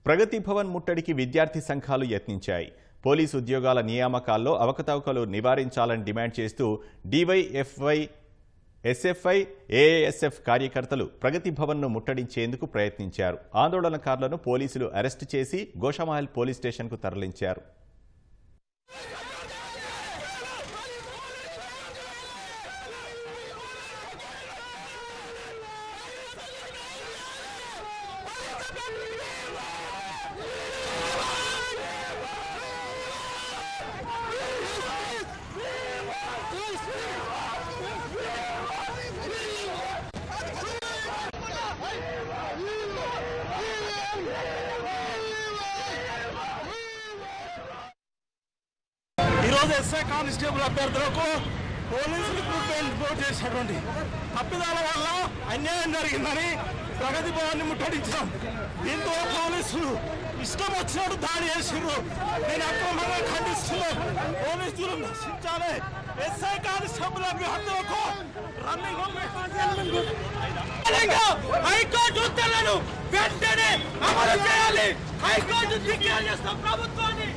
ప్రగతి భవన్ ముట్టడికి విద్యార్థి సంఘాలు యత్నించాయి పోలీసు ఉద్యోగాల నియామకాల్లో అవకతవకలు నివారించాలని డిమాండ్ చేస్తూ డివైఎఫ్వై ఎస్ఎఫ్ఐ ఏఎస్ఎఫ్ కార్యకర్తలు ప్రగతి భవన్ను ముట్టడించేందుకు ప్రయత్నించారు ఆందోళనకారులను పోలీసులు అరెస్టు చేసి గోషామహల్ పోలీస్ స్టేషన్కు తరలించారు ఈరోజు ఎస్ఐ కానిస్టేబుల్ అభ్యర్థులకు పోలీసు రిక్రూట్మెంట్ బోర్డు చేసినటువంటి తప్పిదాల వల్ల అన్యాయం జరిగిందని ప్రగతి భవన్ని ముట్టడించాం దీంతో పోలీసులు ఇష్టం వచ్చినట్టు దాడి చేసిండ్రు నేను అక్రమంగా ఖండిస్తున్నాను పోలీసులు నశించాలి ఎస్ఐ కానిస్టేబుల్ అభ్యర్థులకు రన్నింగ్ హైకోర్టు ఉత్తర్వులను వెంటనే అమలు చేయాలి హైకోర్టు దిగ్గాలు చేస్తాం ప్రభుత్వాన్ని